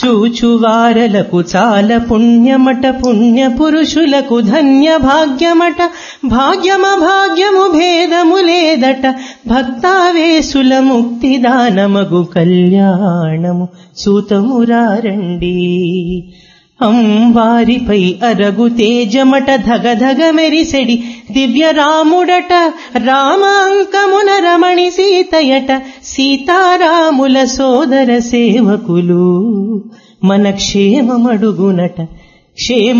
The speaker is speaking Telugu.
చూచువారలకు చాలా పుణ్యమట పుణ్య పురుషులకు ధన్య భాగ్యమట భాగ్యమ భాగ్యము భేదము లేదట భక్తావేశుల ముక్తి దానమగు కళ్యాణము సూతమురారండి అంవారిపై అరగు తేజమట ధగధగ మెరిసెడి దివ్య రాముడట రామ అంకమున రమణి సీతయట సీతారాముల సోదర సేవకులు మన క్షేమమడుగునట క్షేమ